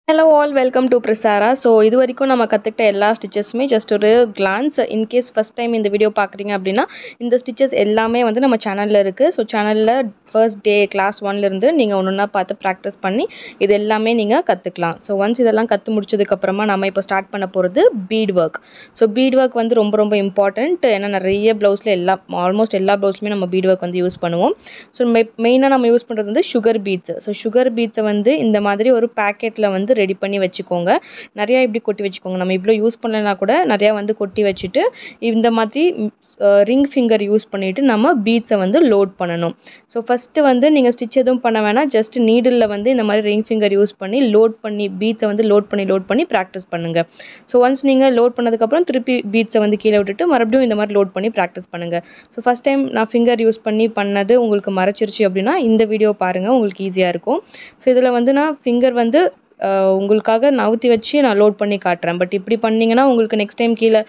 hello all welcome to Prisara so இது வரைக்கும் நம்ம கற்றுக்கிட்ட எல்லா ஸ்டிச்சஸுமே ஜஸ்ட் ஒரு கிளான்ஸ் இன்கேஸ் ஃபஸ்ட் டைம் இந்த வீடியோ பார்க்குறீங்க அப்படின்னா இந்த ஸ்டிச்சஸ் எல்லாமே வந்து நம்ம சேனலில் இருக்குது ஸோ சேனலில் ஃபர்ஸ்ட் டே கிளாஸ் ஒன்லேருந்து நீங்கள் ஒன்று ஒன்றா பார்த்து ப்ராக்டிஸ் பண்ணி இது எல்லாமே நீங்கள் கற்றுக்கலாம் ஸோ ஒன்ஸ் இதெல்லாம் கற்று முடிச்சதுக்கப்புறமா நம்ம இப்போ ஸ்டார்ட் பண்ண போகிறது bead work so bead work வந்து ரொம்ப ரொம்ப இம்பார்ட்டண்ட் ஏன்னா நிறைய ப்ளவுஸில் எல்லா ஆல்மோஸ்ட் எல்லா ப்ளவுஸ்லையுமே நம்ம பீட் ஒர்க் வந்து யூஸ் பண்ணுவோம் ஸோ மெ மெயினாக நம்ம யூஸ் பண்ணுறது வந்து சுகர் பீட்ஸ் ஸோ சுகர் பீட்ஸை வந்து இந்த மாதிரி ஒரு பேக்கெட்டில் வந்து ரெடி பண்ணி வச்சுக்கோங்க நிறையா இப்படி கொட்டி வச்சுக்கோங்க நம்ம இவ்வளோ யூஸ் பண்ணலைன்னா கூட நிறையா வந்து கொட்டி வச்சுட்டு இந்த மாதிரி ரிங் ஃபிங்கர் யூஸ் பண்ணிவிட்டு நம்ம பீட்ஸை வந்து லோட் பண்ணணும் ஸோ ஃபஸ்ட்டு வந்து நீங்கள் ஸ்டிச் எதுவும் பண்ண வேணாம் ஜஸ்ட் நீடிலில் வந்து இந்த மாதிரி ரிங் ஃபிங்கர் யூஸ் பண்ணி லோட் பண்ணி பீட்ஸை வந்து லோட் பண்ணி லோட் பண்ணி ப்ராக்டிஸ் பண்ணுங்கள் ஸோ ஒன்ஸ் நீங்கள் லோட் பண்ணதுக்கப்புறம் திருப்பி பீட்ஸை வந்து கீழே விட்டுட்டு மறுபடியும் இந்த மாதிரி லோட் பண்ணி ப்ராக்டிஸ் பண்ணுங்கள் ஸோ ஃபஸ்ட் டைம் நான் ஃபிங்கர் யூஸ் பண்ணி பண்ணது உங்களுக்கு மறைச்சிருச்சு அப்படின்னா இந்த வீடியோ பாருங்கள் உங்களுக்கு ஈஸியாக இருக்கும் ஸோ இதில் வந்து நான் ஃபிங்கர் வந்து உங்களுக்காக நவுத்தி வச்சு நான் லோட் பண்ணி காட்டுறேன் பட் இப்படி பண்ணிங்கன்னா உங்களுக்கு நெக்ஸ்ட் டைம் கீழே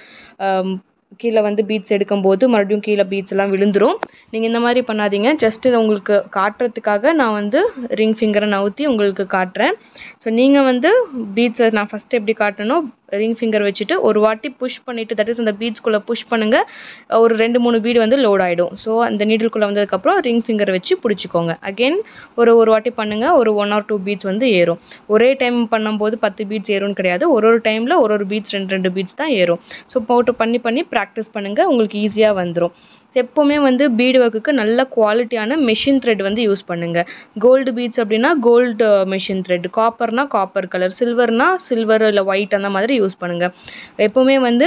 கீழே வந்து பீட்ஸ் எடுக்கும்போது மறுபடியும் கீழே பீட்ஸ் எல்லாம் விழுந்துரும் நீங்கள் இந்த மாதிரி பண்ணாதீங்க ஜஸ்ட்டு உங்களுக்கு காட்டுறதுக்காக நான் வந்து ரிங் ஃபிங்கரை நவுத்தி உங்களுக்கு காட்டுறேன் ஸோ நீங்கள் வந்து பீட்ஸை நான் ஃபஸ்ட்டு எப்படி காட்டணும் ரிங் ஃபிங்கர் வச்சுட்டு ஒரு வாட்டி புஷ் பண்ணிவிட்டு தட் இஸ் அந்த பீட்ஸ்குள்ளே புஷ் பண்ணுங்கள் ஒரு ரெண்டு மூணு பீடு வந்து லோட் ஆகிடும் ஸோ அந்த நீடில்குள்ளே வந்ததுக்கப்புறம் ரிங் ஃபிங்கர் வச்சு பிடிச்சிக்கோங்க அகெயின் ஒரு ஒரு வாட்டி பண்ணுங்கள் ஒரு ஒன் ஆர் டூ பீட்ஸ் வந்து ஏறும் ஒரே டைம் பண்ணும்போது பத்து பீட்ஸ் ஏறும்னு கிடையாது ஒரு ஒரு டைமில் ஒரு ஒரு பீட்ஸ் ரெண்டு ரெண்டு பீட்ஸ் தான் ஏறும் ஸோ போட்டு பண்ணி பண்ணி ப்ராக்டிஸ் பண்ணுங்கள் உங்களுக்கு ஈஸியாக வந்துடும் ஸோ எப்போவுமே வந்து பீடு ஒர்க்குக்கு நல்ல குவாலிட்டியான மெஷின் த்ரெட் வந்து யூஸ் பண்ணுங்கள் கோல்டு பீட்ஸ் அப்படின்னா கோல்டு மெஷின் த்ரெட் காப்பர்னா காப்பர் கலர் சில்வர்னா சில்வர் இல்லை ஒயிட் அந்த மாதிரி யூஸ் பண்ணுங்கள் எப்போவுமே வந்து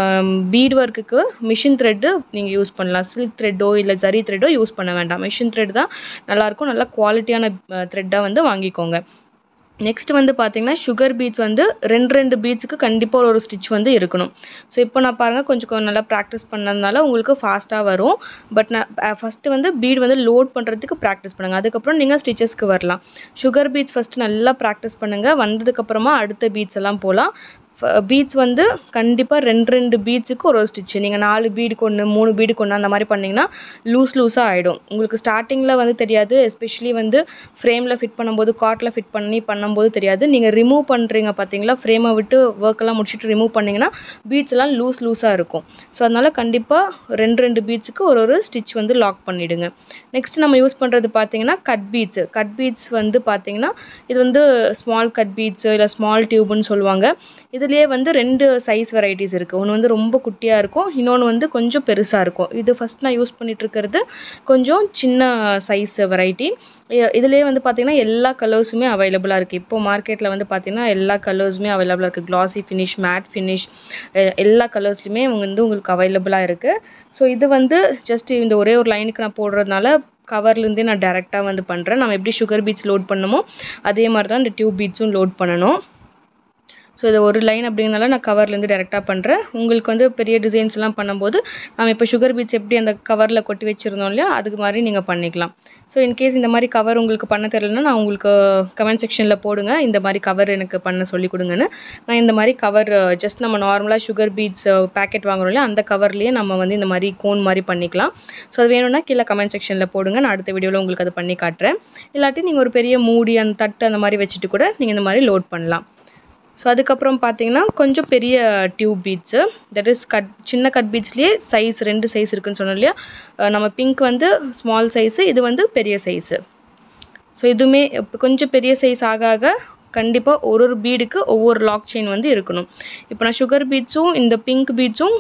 பீட் ஒர்க்குக்கு மிஷின் த்ரெட்டு நீங்கள் யூஸ் பண்ணலாம் சில்க் த்ரெட்டோ இல்லை ஜரி த்ரெட்டோ யூஸ் பண்ண வேண்டாம் மிஷின் த்ரெட் தான் நல்லாயிருக்கும் நல்லா குவாலிட்டியான த்ரெட்டாக வந்து வாங்கிக்கோங்க நெக்ஸ்ட் வந்து பார்த்தீங்கன்னா சுகர் பீட்ஸ் வந்து ரெண்டு ரெண்டு பீட்ஸுக்கு கண்டிப்பாக ஒரு ஸ்டிச் வந்து இருக்கணும் ஸோ இப்போ நான் பாருங்கள் கொஞ்சம் கொஞ்சம் நல்லா ப்ராக்டிஸ் பண்ணதுனால உங்களுக்கு ஃபாஸ்ட்டாக வரும் பட் நான் ஃபஸ்ட்டு வந்து பீட் வந்து லோட் பண்ணுறதுக்கு ப்ராக்டிஸ் பண்ணுங்கள் அதுக்கப்புறம் நீங்கள் ஸ்டிச்சஸ்க்கு வரலாம் சுகர் பீட்ஸ் ஃபஸ்ட்டு நல்லா ப்ராக்டிஸ் பண்ணுங்கள் வந்ததுக்கப்புறமா அடுத்த பீட்ஸ் எல்லாம் போகலாம் பீட்ஸ் வந்து கண்டிப்பாக ரெண்டு ரெண்டு பீட்ஸுக்கு ஒரு ஒரு ஸ்டிச்சு நீங்கள் நாலு பீடுக்கு ஒன்று மூணு பீடுக்கு ஒன்று அந்த மாதிரி பண்ணிங்கன்னா லூஸ் லூஸாக ஆகிடும் உங்களுக்கு ஸ்டார்டிங்கில் வந்து தெரியாது எஸ்பெஷலி வந்து ஃப்ரேமில் ஃபிட் பண்ணும்போது காட்டில் ஃபிட் பண்ணி பண்ணும்போது தெரியாது நீங்கள் ரிமூவ் பண்ணுறீங்க பார்த்தீங்களா ஃப்ரேமை விட்டு ஒர்க்கெல்லாம் முடிச்சுட்டு ரிமூவ் பண்ணிங்கன்னா பீட்ஸ் எல்லாம் லூஸ் லூஸாக இருக்கும் ஸோ அதனால் கண்டிப்பாக ரெண்டு ரெண்டு பீட்ஸுக்கு ஒரு ஒரு ஸ்டிச் வந்து லாக் பண்ணிவிடுங்க நெக்ஸ்ட் நம்ம யூஸ் பண்ணுறது பார்த்தீங்கன்னா கட் பீட்ஸு கட் பீட்ஸ் வந்து பார்த்தீங்கன்னா இது வந்து ஸ்மால் கட் பீட்ஸு இல்லை ஸ்மால் டியூப்னு சொல்லுவாங்க இது இதுலேயே வந்து ரெண்டு சைஸ் வெரைட்டிஸ் இருக்குது ஒன்று வந்து ரொம்ப குட்டியாக இருக்கும் இன்னொன்று வந்து கொஞ்சம் பெருசாக இருக்கும் இது ஃபஸ்ட் நான் யூஸ் பண்ணிகிட்ருக்கிறது கொஞ்சம் சின்ன சைஸ் வெரைட்டி இதுலேயே வந்து பார்த்திங்கன்னா எல்லா கலர்ஸுமே அவைலபிளாக இருக்குது இப்போது மார்க்கெட்டில் வந்து பார்த்திங்கன்னா எல்லா கலர்ஸுமே அவைலபிளாக இருக்குது க்ளாஸி ஃபினிஷ் மேட் ஃபினிஷ் எல்லா கலர்ஸ்லையுமே வந்து உங்களுக்கு அவைலபிளாக இருக்குது ஸோ இது வந்து ஜஸ்ட் இந்த ஒரே ஒரு லைனுக்கு நான் போடுறதுனால கவர்லேருந்தே நான் டேரெக்டாக வந்து பண்ணுறேன் நம்ம எப்படி சுகர் பீட்ஸ் லோட் பண்ணமோ அதே மாதிரி தான் இந்த டியூப் பீட்ஸும் லோட் பண்ணணும் ஸோ இது ஒரு லைன் அப்படிங்கிறனால நான் கவர்லேருந்து டேரெக்டாக பண்ணுறேன் உங்களுக்கு வந்து பெரிய டிசைன்ஸ்லாம் பண்ணும்போது நம்ம இப்போ சுகர் பீட்ஸ் எப்படி அந்த கவரில் கொட்டி வச்சுருந்தோம் இல்லையா அதுக்கு மாதிரி நீங்கள் பண்ணிக்கலாம் ஸோ இன்கேஸ் இந்த மாதிரி கவர் உங்களுக்கு பண்ண தெரியலனா நான் உங்களுக்கு கமெண்ட் செக்ஷனில் போடுங்க இந்த மாதிரி கவர் எனக்கு பண்ண சொல்லி கொடுங்கன்னு நான் இந்த மாதிரி கவர் ஜஸ்ட் நம்ம நார்மலாக சுகர் பீட்ஸ் பேக்கெட் வாங்குறோம் இல்லையா அந்த கவர்லேயே நம்ம வந்து இந்த மாதிரி கோன் மாதிரி பண்ணிக்கலாம் ஸோ அது வேணும்னா கீழே கமெண்ட் செக்ஷனில் போடுங்க நான் அடுத்த வீடியோவில் உங்களுக்கு அதை பண்ணி காட்டுறேன் இல்லாட்டி நீங்கள் ஒரு பெரிய மூடி அந்த தட்டு அந்த மாதிரி வச்சுட்டு கூட நீங்கள் இந்த மாதிரி லோட் பண்ணலாம் ஸோ அதுக்கப்புறம் பார்த்தீங்கன்னா கொஞ்சம் பெரிய tube beads that is cut சின்ன கட் பீட்ஸ்லேயே சைஸ் ரெண்டு சைஸ் இருக்குன்னு சொன்னோம் இல்லையா நம்ம பிங்க் வந்து ஸ்மால் சைஸு இது வந்து பெரிய சைஸு ஸோ இதுவுமே கொஞ்சம் பெரிய சைஸ் ஆக ஆக கண்டிப்பாக ஒரு ஒரு பீடுக்கு ஒவ்வொரு லாக் செயின் வந்து இருக்கணும் இப்போ நான் சுகர் பீட்ஸும் இந்த பிங்க் பீட்ஸும்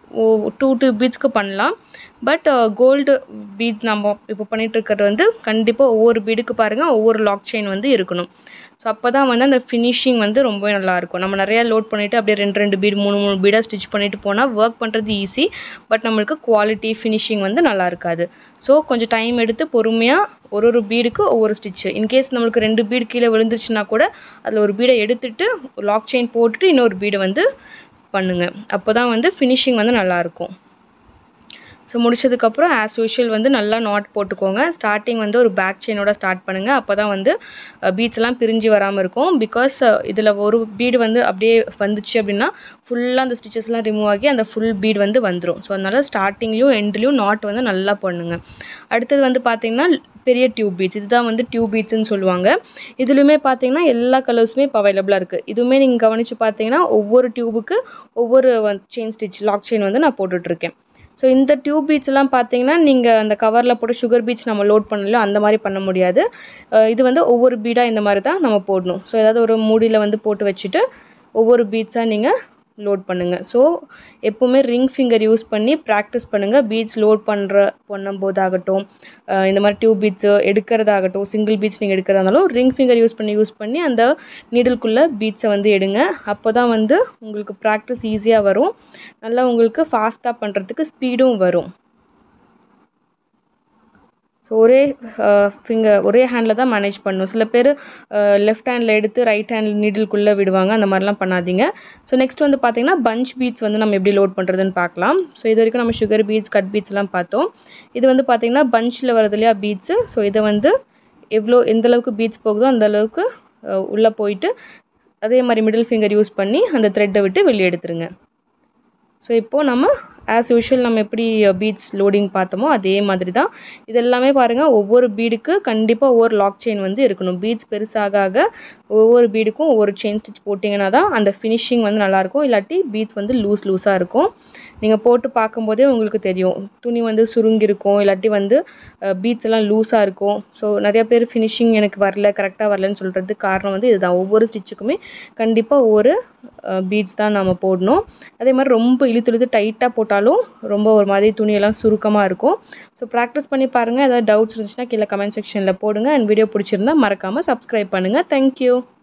டூ டூ பீட்ஸ்க்கு பண்ணலாம் பட் கோல்டு பீட் நம்ம இப்போ பண்ணிகிட்ருக்கிறது வந்து கண்டிப்பாக ஒவ்வொரு பீடுக்கு பாருங்கள் ஒவ்வொரு லாக் செயின் வந்து இருக்கணும் ஸோ அப்போ தான் வந்து அந்த ஃபினிஷிங் வந்து ரொம்பவே நல்லாயிருக்கும் நம்ம நிறையா லோட் பண்ணிவிட்டு அப்படியே ரெண்டு ரெண்டு பீடு மூணு மூணு பீடாக ஸ்டிச் பண்ணிவிட்டு போனால் ஒர்க் பண்ணுறது ஈஸி பட் நம்மளுக்கு குவாலிட்டி ஃபினிஷிங் வந்து நல்லா இருக்காது ஸோ கொஞ்சம் டைம் எடுத்து பொறுமையாக ஒரு ஒரு பீடுக்கு ஒவ்வொரு ஸ்டிச்சு இன்கேஸ் நம்மளுக்கு ரெண்டு பீடு கீழே விழுந்துருச்சுன்னா கூட அதில் ஒரு பீடை எடுத்துகிட்டு லாக் செயின் போட்டுட்டு இன்னொரு பீடை வந்து பண்ணுங்கள் அப்போ தான் வந்து ஃபினிஷிங் வந்து நல்லாயிருக்கும் ஸோ முடிச்சதுக்கப்புறம் ஆஸ் யூஷுவல் வந்து நல்லா நாட் போட்டுக்கோங்க ஸ்டார்டிங் வந்து ஒரு பேக் செயினோட ஸ்டார்ட் பண்ணுங்கள் அப்போ தான் வந்து பீட்ஸ்லாம் பிரிஞ்சு வராமல் இருக்கும் பிகாஸ் இதில் ஒரு பீடு வந்து அப்படியே வந்துச்சு அப்படின்னா ஃபுல்லாக அந்த ஸ்டிச்சஸ்லாம் ரிமூவ் ஆகி அந்த ஃபுல் பீட் வந்து வந்துடும் ஸோ அதனால் ஸ்டார்டிங்லேயும் எண்ட்லேயும் நாட் வந்து நல்லா பண்ணுங்க அடுத்தது வந்து பார்த்தீங்கன்னா பெரிய டியூப் பீட்ஸ் இதுதான் வந்து டியூப் பீட்ஸ்னு சொல்லுவாங்க இதுலையுமே பார்த்தீங்கன்னா எல்லா கலர்ஸுமே இப்போ அவைலபிளாக இருக்குது இதுவுமே நீங்கள் கவனித்து பார்த்தீங்கன்னா ஒவ்வொரு டியூபுக்கு ஒவ்வொரு செயின் ஸ்டிச் லாக் செயின் வந்து நான் போட்டுட்ருக்கேன் ஸோ இந்த டியூப் பீட்ஸ்லாம் பார்த்தீங்கன்னா நீங்கள் அந்த கவரில் போட்டு சுகர் பீட்ஸ் நம்ம லோட் பண்ணலையோ அந்த மாதிரி பண்ண முடியாது அஹ் இது வந்து ஒவ்வொரு பீடாக இந்த மாதிரி தான் நம்ம போடணும் ஸோ ஏதாவது ஒரு மூடியில் வந்து போட்டு வச்சுட்டு ஒவ்வொரு பீட்ஸாக நீங்கள் லோட் பண்ணுங்கள் ஸோ எப்போவுமே ரிங் ஃபிங்கர் யூஸ் பண்ணி ப்ராக்டிஸ் பண்ணுங்கள் பீட்ஸ் லோட் பண்ணுற பண்ணும்போதாகட்டும் அஹ் இந்த மாதிரி டியூப் பீட்ஸு எடுக்கிறதாகட்டும் சிங்கிள் பீட்ஸ் நீங்கள் எடுக்கிறதா இருந்தாலும் ரிங் ஃபிங்கர் யூஸ் பண்ணி யூஸ் பண்ணி அந்த நீடில்குள்ளே பீட்ஸை வந்து எடுங்க அப்போ தான் வந்து உங்களுக்கு ப்ராக்டிஸ் ஈஸியாக வரும் நல்லா உங்களுக்கு ஃபாஸ்ட்டாக பண்ணுறதுக்கு ஸ்பீடும் வரும் ஸோ ஒரே ஃபிங்கர் ஒரே ஹேண்டில் தான் மேனேஜ் பண்ணணும் சில பேர் லெஃப்ட் ஹேண்டில் எடுத்து ரைட் ஹேண்ட் நீடில்குள்ளே விடுவாங்க அந்த மாதிரிலாம் பண்ணாதீங்க ஸோ நெக்ஸ்ட் வந்து பார்த்தீங்கன்னா பஞ்ச் பீட்ஸ் வந்து நம்ம எப்படி லோட் பண்ணுறதுன்னு பார்க்கலாம் ஸோ இது வரைக்கும் நம்ம சுகர் பீட்ஸ் கட் பீட்ஸ்லாம் பார்த்தோம் இது வந்து பார்த்தீங்கன்னா பஞ்சில் வருது இல்லையா பீட்ஸு ஸோ இதை வந்து எவ்வளோ எந்த அளவுக்கு பீட்ஸ் போகுதோ அந்த அளவுக்கு உள்ளே போயிட்டு அதே மாதிரி மிடில் ஃபிங்கர் யூஸ் பண்ணி அந்த த்ரெட்டை விட்டு வெளியே எடுத்துருங்க ஸோ இப்போது நம்ம ஆஸ் யூஷுவல் நம்ம எப்படி பீட்ஸ் லோடிங் பார்த்தோமோ அதே மாதிரி தான் இதெல்லாமே பாருங்கள் ஒவ்வொரு பீடுக்கு கண்டிப்பாக ஒவ்வொரு லாக் செயின் வந்து இருக்கணும் பீட்ஸ் பெருசாக ஆக ஒவ்வொரு பீடுக்கும் ஒவ்வொரு செயின் ஸ்டிச் போட்டிங்கன்னா தான் அந்த ஃபினிஷிங் வந்து நல்லாயிருக்கும் இல்லாட்டி பீட்ஸ் வந்து லூஸ் லூஸாக இருக்கும் நீங்கள் போட்டு பார்க்கும்போதே உங்களுக்கு தெரியும் துணி வந்து சுருங்கிருக்கும் இல்லாட்டி வந்து பீட்ஸ் எல்லாம் லூஸாக இருக்கும் ஸோ நிறைய பேர் ஃபினிஷிங் எனக்கு வரல கரெக்டாக வரலன்னு சொல்கிறதுக்கு காரணம் வந்து இதுதான் ஒவ்வொரு ஸ்டிச்சுக்குமே கண்டிப்பாக ஒவ்வொரு பீட்ஸ் தான் நம்ம போடணும் அதே மாதிரி ரொம்ப இழுத்து இழுத்து டைட்டாக போட்டாலும் ரொம்ப ஒரு மாதிரி துணியெல்லாம் சுருக்கமாக இருக்கும் ஸோ ப்ராக்டிஸ் பண்ணி பாருங்கள் ஏதாவது டவுட்ஸ் இருந்துச்சுன்னா கீழே கமெண்ட் செக்ஷனில் போடுங்க அண்ட் வீடியோ பிடிச்சிருந்தா மறக்காமல் சப்ஸ்கிரைப் பண்ணுங்கள் தேங்க்யூ